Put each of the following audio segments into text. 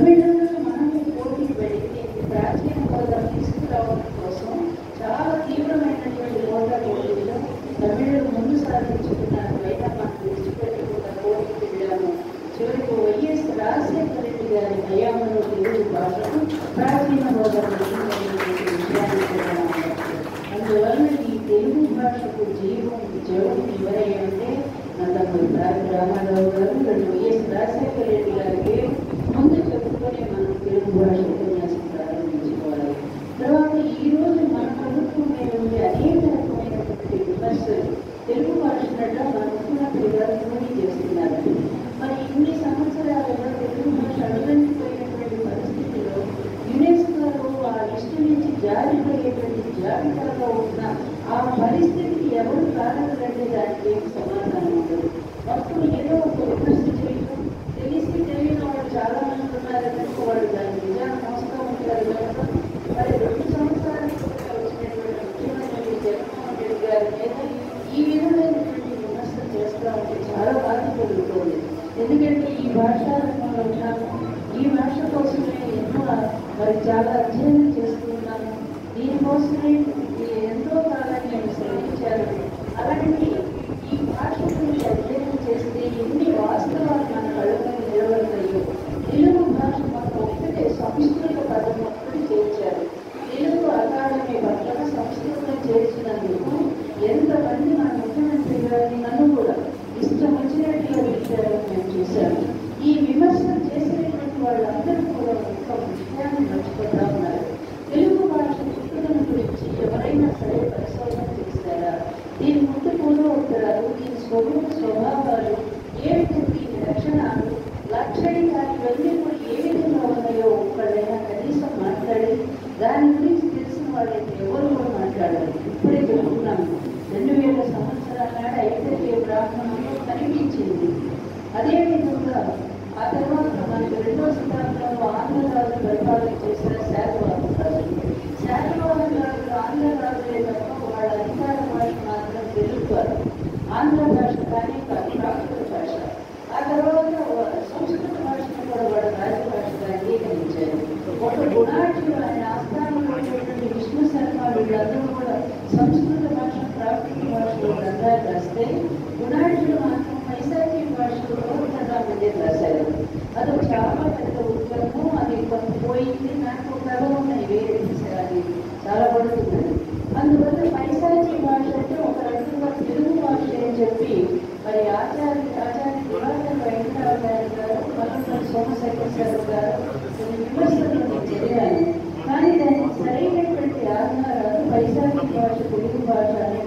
తమిళంలో మనము పోటీ పెడితే ప్రాచీన హోదా తీసుకురావడం కోసం చాలా తీవ్రమైనటువంటి హోదా పోటీలో తమిళం ముందు సాధించుకున్నారు అయినా మనం విడిచిపెట్టకుండా పోటీకి వెళ్ళాము చివరికి వైఎస్ రాజశేఖర రెడ్డి గారి హయాంలో తెలుగు భాషకు ప్రాచీన హోదా వచ్చిందనేటువంటి విషయాన్ని కూడా మనం గమనించాలి. అందువల్ల ఈ తెలుగు భాషకు జీవం జవం ఎవరైతే నందమూరి తారక రామారావు గారు రెండు వైఎస్ రాజశేఖర రెడ్డి గారికి ముందు చెప్పుకొని మనం తెలుగు భాష ఉపన్యాసం ప్రారంభించుకోవాలి తర్వాత ఈ రోజు మన ప్రభుత్వం మీద ఉండే అనేక రకమైనటువంటి విమర్శలు తెలుగు భాషనట మన ముఖ్యమంత్రి గారు మోడీ చేస్తున్నారు మరి ఇన్ని సంవత్సరాలుగా తెలుగు భాష అడుగంటిపోయినటువంటి పరిస్థితిలో యునెస్కోలో ఆ లిస్టు నుంచి జారిపోయేటువంటి జాబితాలో ఉన్న ఆ పరిస్థితికి ఎవరు కారణంటే దానికి ఏం సమాధానం ఉండదు అప్పుడు ఏదో ఒక విమర్శ చేయడం తెలిసి తెలియని వాళ్ళు చాలా మంది ఉన్నారని వాళ్ళు దాని నిజాన్ని మోస్తూ ఉంటారు కనుక మరి రెండు సంవత్సరాల క్రితం వచ్చినటువంటి ముఖ్యమంత్రి జగన్మోహన్ రెడ్డి గారి మీద ఈ విధమైనటువంటి విమర్శ చేస్తూ ఉంటే చాలా బాధ కలుగుతుంది ఎందుకంటే ఈ భాషా రంగంలో ఉన్నాము ఈ భాష కోసమే ఎన్నో మరి చాలా అధ్యయనం చేస్తున్నాను దీనికోసమే ఈ ఎంతో కాలాన్ని నేను శ్రమించాను అలాంటి ఈ భాష గురించి అధ్యయనం చేస్తే ఎన్ని వాస్తవాలు మన కళ్ళ మీద నిలబడతాయో తెలుగు భాష మాకు ఒక్కటే సంస్కృత పదం ఒక్కటి చేర్చారు తెలుగు అకాడమీ పక్కన సంస్కృతం చేర్చినందుకు ఎంతమంది మన ముఖ్యమంత్రి గారిని నన్ను కూడా ఇష్టం వచ్చినట్టుగా పిలిచారో మేము చూశాము ఈ విమర్శలు చేసినటువంటి వాళ్ళందరూ కూడా ఒక విషయాన్ని మర్చిపోతా ఉన్నారు తెలుగు భాష పుట్టుకల గురించి ఎవరైనా సరే పరిశోధన చేస్తారా దీని ముందు పూర్వోత్తరాలు దీని స్వరూప స్వభావాలు ఏమిటి దీని లక్షణాలు లక్షణికాలు ఇవన్నీ కూడా ఏ విధంగా ఉన్నాయో ఒక్కడైనా కనీసం మాట్లాడి దాని గురించి తెలిసిన వాళ్ళైతే ఎవరు కూడా మాట్లాడారు ఇప్పుడే చెప్పుకున్నాము రెండు వేల సంవత్సరాల నాడు ఐతర్య బ్రాహ్మణంలో కనిపించింది అదేవిధంగా ఆ తర్వాత మనకి రెండో శతాబ్దంలో ఆంధ్రరాజు పరిపాలన చేసిన శాతవాహన రాజు శాతవాహన రాజులు ఆంధ్రరాజులే తప్ప వాళ్ళ అధికార భాష మాత్రం తెలుగు కాదు ఆంధ్ర భాష కానీ కాదు ప్రాకృత భాష ఆ తర్వాత వాళ్ళ సంస్కృత భాషను కూడా వాళ్ళ రాజభాషగా అంగీకరించారు ఒక గుణాఢ్యుడు ఆయన ఆస్థానంలో ఉన్నటువంటి విష్ణు శర్మ వీళ్ళందరూ కూడా సంస్కృత భాష ప్రాకృత భాషలో గ్రంథాలు రాస్తే గుణాఢ్యుడు మాత్రం వైశాఖి భాషలో ప్రధానమంత్రి రాశారు అది చాలా పెద్ద ఉద్యమం అది కొంత పోయింది నాకు కథ ఉన్నాయి వేరే విషయాలు చాలా పడుతుంది అందువల్ల వైశాఖి భాష అంటే ఒక రకంగా తెలుగు భాష అని చెప్పి మరి ఆచార్య ఆచార్య దివాకర్ వెంకటాచార్య గారు మల్లెపల్లి సోమశేఖర్ గారు కొన్ని విమర్శలు నేను చదివాను కానీ దానికి సరైనటువంటి ఆధారాలు వైశాఖి భాష తెలుగు భాష అనే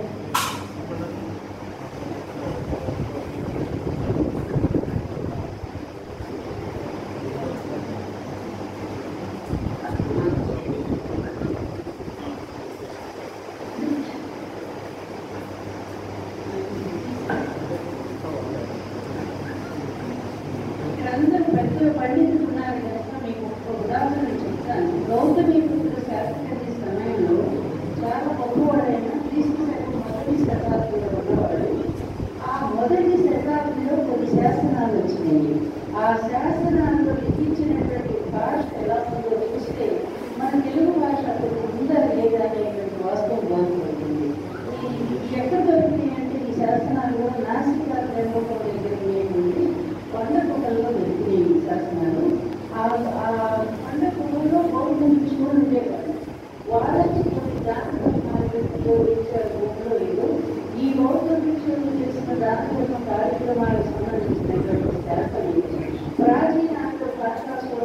ఇక్కడ అందరూ పెద్ద పండితులు ఉన్నారు కనుక మీకు ఒక ఉదాహరణ చెప్తాను గౌతమి పుత్ర శాస్త్రజ్ఞ సమయంలో చాలా గొప్పవాడైన క్రీస్తు శకం మొదటి శతాబ్దిలో ఉన్నవాడు ఆ మొదటి శతాబ్దిలో కొన్ని శాసనాలు వచ్చినాయి ఆ శాసనాల్లో లిఖించినటువంటి భాష ఎలా ఉందో చూస్తే మన తెలుగు భాష అప్పుడు ఉందా లేదా అనేటువంటి వాస్తవం బాగుపడుతుంది ఈ ఎక్కడ దొరికినాయి అంటే ఈ శాసనాలు నాసికా త్రైలోకం దగ్గర ఉండేటువంటి కొండ గుహల్లో దొరికినాయి ఈ శాసనాలు ఆ ఆ కొండ గుహలో బౌద్ధ భిక్షువులు ఉండేవారు వాళ్ళకి కొన్ని దాన ధర్మాలు ఇచ్చారు భూమిలో ఏదో ఈ బౌద్ధ భిక్షువులు చేసిన దాన ధర్మ కార్యక్రమాలకు సంబంధించినటువంటి శాసనం ప్రాచీన ఆంధ్ర భాషాస్వరం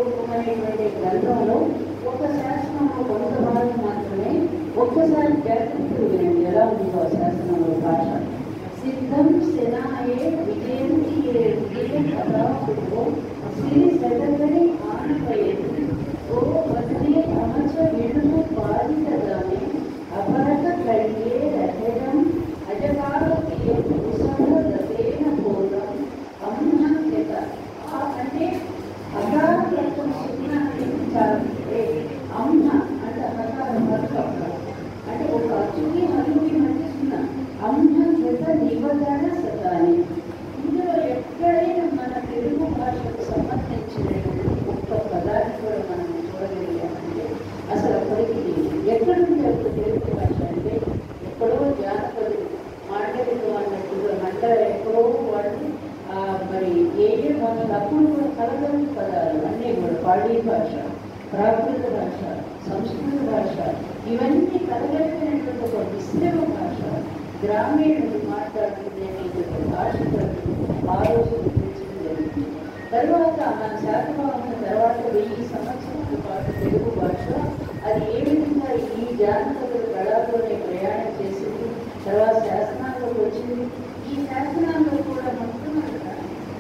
భాషలు అప్పుడు కూడా కలగని పదాలు అన్నీ కూడా పాడి భాష ప్రాకృత భాష సంస్కృత భాష ఇవన్నీ కలగలిపినటువంటి ఒక మిశ్రమ భాష గ్రామీణులు మాట్లాడుకునేటువంటి భాషతో ఆ రోజు గుర్తించడం జరిగింది తర్వాత మన శాతవాహన తర్వాత వెయ్యి సంవత్సరాల పాటు తెలుగు భాష అది ఏ విధంగా ఈ జానపద కళలోనే ప్రయాణం చేసింది తర్వాత శాసనాల్లోకి వచ్చింది ఈ శాసనాల్లో కూడా మొట్టమొదట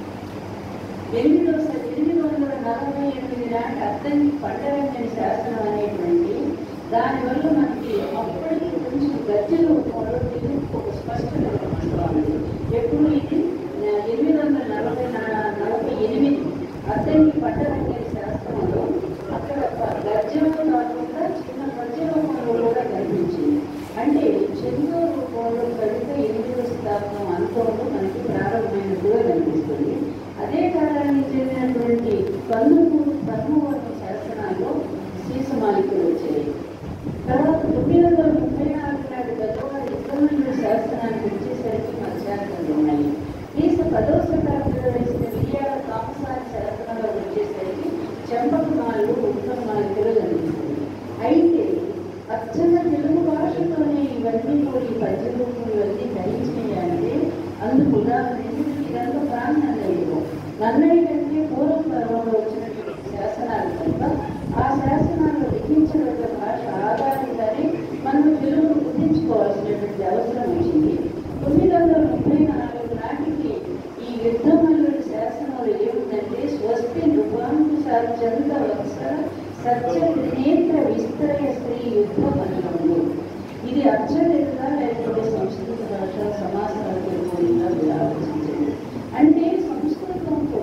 ఎనిమిదో స- ఎనిమిది వందల నలభై ఎనిమిది నాటి అద్దంకి పండరంగని శాసనం అనేటువంటి దానివల్ల మనకి అప్పటికి కొంచెం గద్య రూపంలో తెలుగు ఒక స్పష్టత కనిపిస్తోంది ఎప్పుడు ఇది ఆ, ఎనిమిది వందల నలభై నా- నలభై ఎనిమిది అద్దంకి పండరంగని శాస్త్రంలో అక్కడ ప- గద్యం కాకుండా చిన్న గద్య రూపంలో కూడా కనిపించింది అంటే చంద్ర రూపంలో కవిత ఎనిమిదవ శతాబ్దం అంతంలో మనకి ప్రారంభమైనట్టుగా కనిపిస్తుంది అదే కాలానికి చెందినటువంటి కన్నుమూరు కన్నువర్ణ శాసనాల్లో సీసమాలికలు వచ్చాయి తర్వాత తొమ్మిది వందల ముప్పై నాలుగు నాటి పెద్దవారి ఇబ్బందుల శాసనానికి వచ్చేసరికి మన శాసనాలు ఉన్నాయి ఈస పదవ శతాబ్దంలో వేసిన విజయాల కామసారి శాసనంలో వచ్చేసరికి చెంపకమాలు ఉత్తమాలికలు కనిపిస్తుంది అయితే అచ్చంద తెలుగు భాషతోనే ఇవన్నీ కూడా ఈ పద్య రూపం ఇవన్నీ ధరించినాయంటే అందుకు ఉదాహరణ ఎందుకంటే ఇదంతా ప్రాంతాల యుగం నన్నయ్య కంటే పూర్వం తరంలో వచ్చినటువంటి శాసనాలు కనుక ఆ శాసనాలు లిఖించబడ్డ భాష ఆధారంగానే మనం తెలుగును గుర్తించుకోవాల్సినటువంటి అవసరం వచ్చింది తొమ్మిది వందల ముప్పై నాలుగు నాటికి ఈ యుద్ధమల్లుడి శాసనంలో ఏముందంటే స్వస్తి నృపాంకుశాల చంద్ర వత్సర సత్య త్రినేత్ర విస్తరయ స్త్రీ యుద్ధ మల్లములు ఇది అచ్చతెలుగా లేకపోతే సంస్కృత భాష సమాసాలతో కూడిన మీరు ఆలోచించండి అంటే సంస్కృతంతో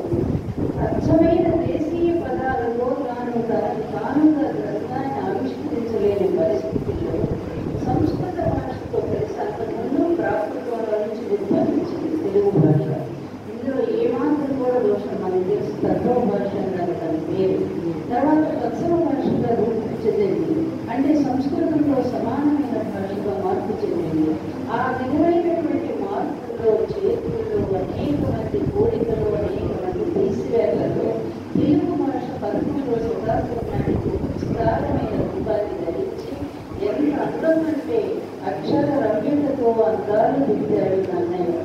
అచ్చమైన దేశీయ పదాలలో తాను తనకు తానుగా గ్రంథాన్ని ఆవిష్కరించలేని పరిస్థితుల్లో సంస్కృత భాషతో కలిసి అంతకుముందు ప్రాకృతంలో నుంచి ఉద్భవించింది తెలుగు భాష ఇందులో ఏమాత్రం కూడా దోషం మనకి తెలుసు తత్వ భాష అన్నారు దాని పేరు తర్వాత తత్సవ భాషగా రూపు చెందింది అంటే సంస్కృతంలో సమానమైన భాషగా మార్పు చెందింది ఆ విధమైనటువంటి మార్పుల్లో చేతుల్లో అనేక మంది కోరికలు అనేక మంది తీసివేళ్లలో తెలుగు భాష పదమూడవ శతాబ్దం నాటికి ఒక విస్తారమైన రూపాన్ని ధరించి ఎంత అందం అంటే అక్షర రమ్యతతో అందాలు దిద్దాడు నన్నయ్య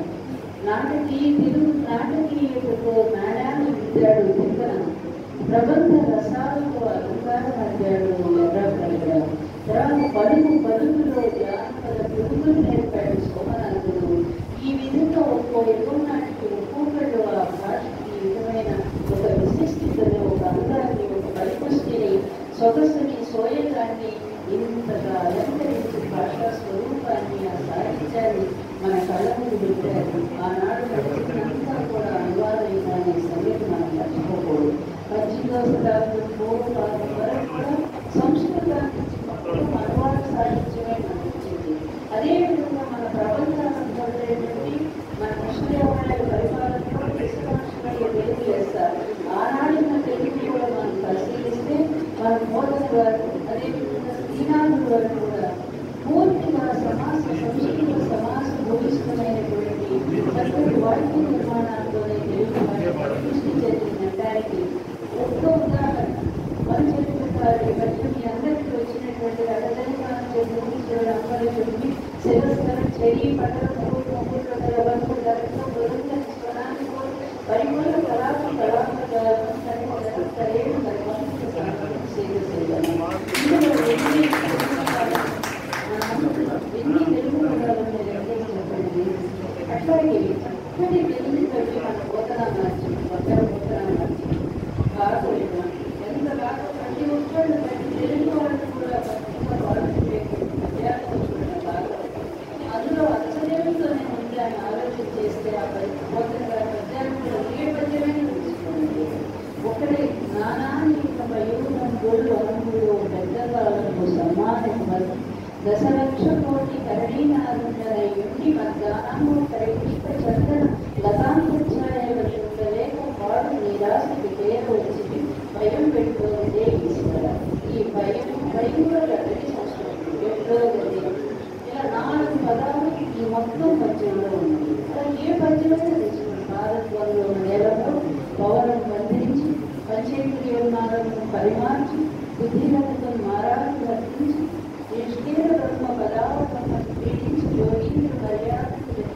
నాటకి తెలుగు నాటకీయతతో నాణ్యాన్ని దిద్దాడు తిక్కన ప్రబంధ రసాలతో అలంకారం అద్దాడు ఎర్రప్రగడ తర్వాత పలుకు పలుకులో జానపద పురుగులు నేర్పాడు సోమనాథుడు ఈ విధంగా ఒక్కో యుగం నాటికి ఒక్కొక్కళ్ళు ఆ భాషకి ఈ విధమైన ఒక విశిష్టతను ఒక అందాన్ని ఒక పరిపుష్టిని సొగసుని సోయగాన్ని ఇంతగా అలంకరించి భాషా స్వరూపాన్ని ఆ సాహిత్యాన్ని మన కళ్ళ ముందు పెట్టారు ఆనాడు నడిచినంతా కూడా అనువాదమైన అనే సంగతి మనం మర్చిపోకూడదు పద్దెనిమిదవ శతాబ్దం పూర్వకాలం వరకు కూడా సంస్కృతాన్ని మొత్తం అనువాద సాహిత్యమే మనకు వచ్చింది అదేవిధంగా మన ప్రబంధాలను చదివేటువంటి మన కృష్ణదేవరాయల పరిపాలనలో దేశ భాషలో తెలుగు వేస్తారు ఆనాడున్న తెలుగు కూడా మనం పరిశీలిస్తే మన మోదన్ గారు అదేవిధంగా శ్రీనాథుడు గారు కూడా పూర్తిగా సమాస సంస్కృత సమాస భూయిష్టమైనటువంటి చక్కటి వాక్య నిర్మాణాలతోనే తెలుగు భాష సృష్టి చెందినడానికి ఒక్క ఉదాహరణ పంచరికారి బట్టి మీ అందరికీ వచ్చినటువంటి రకదలికాలం చెప్పి అమ్మలు చెప్పి శిరస్కరం చెయ్యి పట్టణ ముగ్గురు ముగ్గురు గల బంధువు గతంలో బృందం స్వరాన్ని పరిమళ కళాప కళాప సరేడు సేవ చేయగలను ఇందులో ఎన్ని ఎన్ని తెలుగు పదాలు మీరు ఎంతో చెప్పండి అట్లాగే చక్కటి తెలుగు తల్లి మన పోతనా మార్చి పక్కన పోతనా మార్చి భారతదేశం ఎంత బాగా ప్రతి ఒక్కళ్ళు ప్రతి తెలుగు వాళ్ళు కూడా పత్రిక వాళ్ళు మధ్యాహ్నం చూడడం బాగా అందులో అచ్చదేవులతోనే ఉంది అని ఆలోచన చేస్తే ఆ పోతన మధ్యాహ్నంలో ఏ పద్యమైన తీసుకోండి ఒకడే నానాన్ని మయూరం గోళ్ళు అనుగుడు పెద్దవాళ్ళకు సమ్మానం దశలక్ష కోటి కరణీనాథుండన యుండి మధ్యాహ్నము పరిపుష్ప చందన లతాంకుఛాయవశుండ లేక వాడు నిరాశకి పేరు వచ్చి భయం పెట్టుకోనిదే ఈశ్వర ఈ భయం భయం కూడా గది సంస్కృతి పెట్టుకోగలి ఇలా నాలుగు పదాలు ఈ మొత్తం పద్యంలో ఉంది అలా ఏ పద్యమైనా తెచ్చుకోండి భారత్వంలో నేలలో పవన పరిమార్చి బుద్ధిగతతో మారాలు వర్తించి నిష్ఠీర బ్రహ్మ పదావతను పీడించి యోగీంద్ర మర్యాద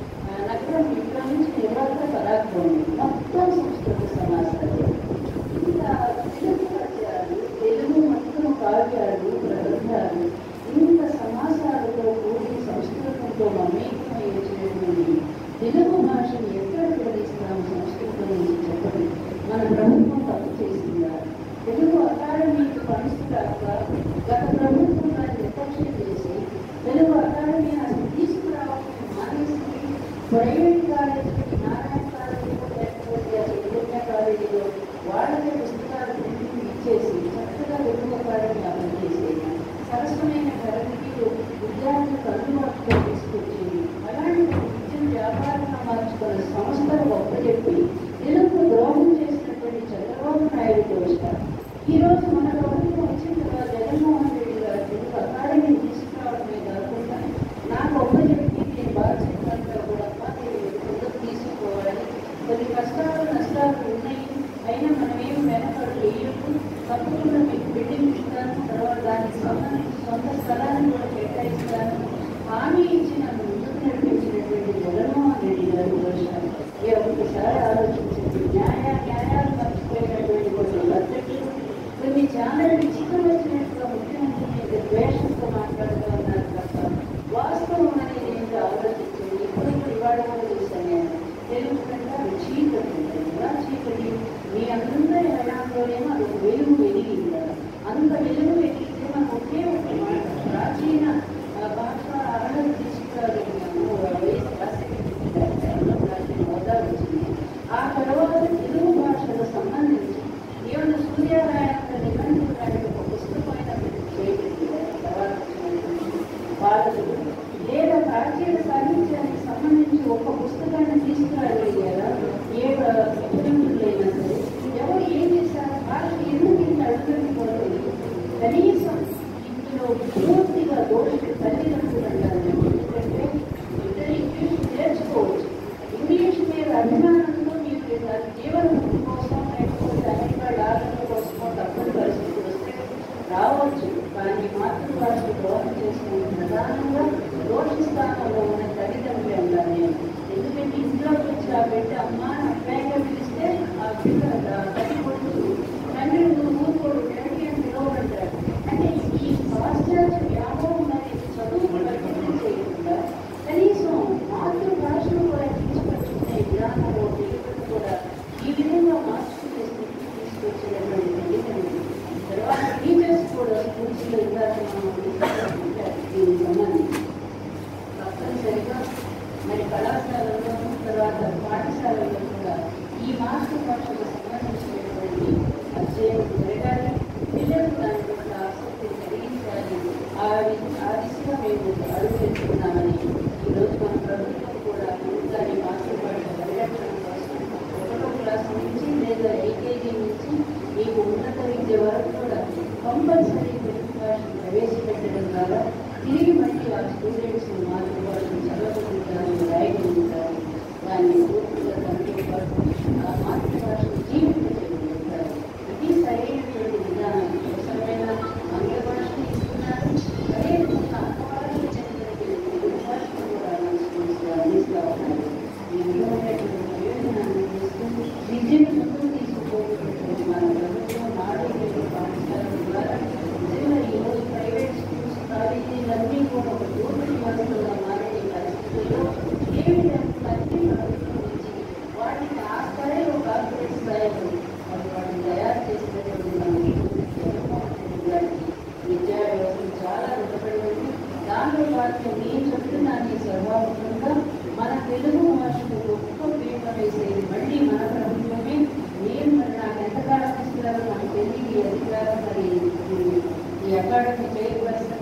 నగరం ఇంట్లో నుంచి నివర్త పరాక్రమం మొత్తం సంస్కృత సమాసాలు ఇంకా తెలుగు పద్యాలు తెలుగు మొత్తం కావ్యాలు ప్రబంధాలు ఇంత సమాసాలతో కూడి సంస్కృతంతో మమేకమై వచ్చినటువంటి తెలుగు భాషను ఎక్కడ ప్రవేశిస్తాము సంస్కృతం నుంచి చెప్పండి మన ప్రభుత్వం తప్పు చేసిందా తెలుగు అకాడమీకి ఫండ్స్ కాక గత ప్రభుత్వం దాన్ని నిర్లక్ష్యం చేసి తెలుగు అకాడమీ అసలు తీసుకురావాలని మానేసి ప్రైవేట్ కాలేజీకి నారాయణ కాలేజీలో లేకపోతే ఆ చైతన్య కాలేజీలో వాళ్ళకే పుస్తకాలు ప్రింటింగ్ ఇచ్చేసి చక్కగా తెలుగు అకాడమీ అమలు చేసేది సరసమైన ధరలకి విద్యార్థులకు అందుబాటులో తీసుకొచ్చేది అలాంటి విద్యను వ్యాపారంగా మార్చుకున్న సంస్థలు గొప్ప చెప్పి తెలుగు ద్రోహం చేసినటువంటి చంద్రబాబు నాయుడు వస్తారు ఈ రోజు మన ప్రభుత్వం వచ్చిన తర్వాత జగన్మోహన్ రెడ్డి గారు తెలుగు అకాడమీ తీసుకురావడమే కాకుండా నాకు గొప్ప చెప్పి నేను బాధ్యతగా కూడా నేను ముందుకు తీసుకోవాలి కొన్ని కష్టాలు నష్టాలు ఉన్నాయి అయినా మనం ఏం వెనకడు వేయకు తప్పకుండా మీకు బిల్డింగ్ ఇస్తాను తర్వాత దానికి సంబంధించి సొంత స్థలాన్ని కూడా కేటాయిస్తాను హామీ ఇచ్చి నన్ను ముందుకు నడిపించినటువంటి జగన్మోహన్ రెడ్డి గారు వర్షాలు ఈ ఒక్కసారి ఆలోచించండి న్యాయ న్యాయాలు మర్చిపోయినటువంటి కొన్ని పద్ధతులు కొన్ని చాలా విచిత్రం వచ్చినట్టుగా ముఖ్యమంత్రి మీద ద్వేషంతో మాట్లాడుతూ ఉన్నారు తప్ప వాస్తవం అనేది ఏంటో ఆలోచించండి ఇప్పుడు ఇప్పుడు ఇవాళ కూడా చూశాను నేను తెలుగు కంటే అది చీకటి ఉంటుంది ఎలా చీకటి మీ అందరి హయాంలోనేమో అది ఒక వెలుగు వెలిగింది అంత వెలుగు వెలిగితే మనం ఒకే ఒక మాట ప్రాచీన ఆ, భాష అర్హత తీసుకురాగలిగాము వేసి రాసేటప్పుడు ప్రాచీన హోదా వచ్చింది ఆ తర్వాత తెలుగు భాషకు సంబంధించి ఏమైనా సూర్యారాయణ నిబంధన ఒక పుస్తకమైన చేయగలిగి తర్వాత వచ్చినటువంటి వాళ్ళు లేదా ప్రాచీన సాహిత్యానికి సంబంధించి ఒక పుస్తకాన్ని తీసుకురాగలిగారా ఏ ముఖ్యమంత్రులైనా సరే ఎవరు ఏం చేశారు భాష ఎందుకు ఇంత అడుగుతుంది కనీసం ఇందులో పూర్తిగా దోషి తల్లిదండ్రులు అంటారు ఎందుకంటే ఇద్దరు ఇంగ్లీష్ నేర్చుకోవచ్చు ఇంగ్లీష్ మీద అభిమానంతో మీరు జీవనం కోసం లేకపోతే అమెరికా డాలర్ల కోసమో తప్పని పరిస్థితి వస్తే రావచ్చు కానీ మాతృభాష ద్రోహం చేసుకునే ప్రధానంగా దోషిస్థానంలో ఉన్న తల్లిదండ్రులే ఉండాలి నేను ఎందుకంటే ఇంట్లోకి వచ్చి ఆ బిడ్డ అమ్మ నా అబ్బాయిగా పిలిస్తే ఆ బిడ్డ ఆ తల్లి కొడుకు తండ్రి ఊరుకోడు డాడీ అని పిలవబడ్డాడు అంటే ఈ పాశ్చాత్య వ్యామోహం అనేది చదువు పరిచయం చేయకుండా కనీసం మాతృభాషను కూడా తీసుకొచ్చుకునే విధానంలో తెలుగును కూడా ఈ విధంగా మార్చుకునే స్థితికి తీసుకొచ్చినటువంటి తల్లిదండ్రులు తర్వాత టీచర్స్ కూడా స్కూల్స్లో ఇందాక మనం తీసుకుంటే దీనికి సంబంధించి తప్పనిసరిగా మరి కళాశాలలో తర్వాత పాఠశాలలో కూడా ఈ మాతృభాషకు సంబంధించినటువంటి అధ్యయనం జరగాలి పిల్లలు దాని పట్ల ఆసక్తి కలిగించాలి ఆ వి- ఆ దిశగా మేము అడుగుతున్నామని ఈరోజు మన ప్రభుత్వం కూడా దాని మాతృభాష పరిరక్షణ కోసం ఒకటో క్లాస్ నుంచి లేదా ఎల్కేజీ నుంచి మీకు ఉన్నత విద్య వరకు కూడా కంపల్సరీ తెలుగు భాషను ప్రవేశపెట్టడం ద్వారా తిరిగి మళ్ళీ ఆ స్టూడెంట్స్ మాతృభాషను చదవగలుగుతారు రాయగలుగుతారు దాన్ని పూర్తిగా కనుగొనబడుతూ ఆ మాతృభాషను జీవించగలుగుతారు ఇది సరైనటువంటి విధానం అవసరమైన ఆంగ్ల భాషను ఇస్తున్నారు అదేవిధంగా అన్నవాళ్ళకి చెందినటువంటి తెలుగు భాషను కూడా మన స్కూల్స్లో అందిస్తూ ఉన్నారు ఈ విధమైనటువంటి ప్రయోజనాన్ని అందిస్తూ విద్యను ముందుకు తీసుకుపోతున్నటువంటి మన ప్రభుత్వం నాడేటువంటి పాఠశాలల ద్వారా నిజంగా ఈరోజు ప్రైవేట్ స్కూల్స్ కాలేజీలన్నీ కూడా ఒక దూరని వ్యవస్థగా మారే పరిస్థితుల్లో ఏ విధంగా అన్ని ప్రభుత్వం నుంచి వాటిని ఆ స్థాయిలో కార్పొరేట్ స్థాయిలో మరి వాటిని తయారు చేసినటువంటి మన ముఖ్యమంత్రి జగన్మోహన్ రెడ్డి గారికి విద్యా వ్యవస్థ చాలా రుణపడి ఉంది దానిలో పాటు నేను చెప్తున్నాను ఈ సర్వాముఖంగా మన తెలుగు భాషకు గొప్ప పీట వేసేది మళ్ళీ మన ప్రభుత్వమే నేను మరి నాకు ఎంతకాలం ఇస్తున్నారో నాకు తెలియదు ఈ అధికారం మరి ఈ- ఈ అకాడమీ చైర్పర్సన్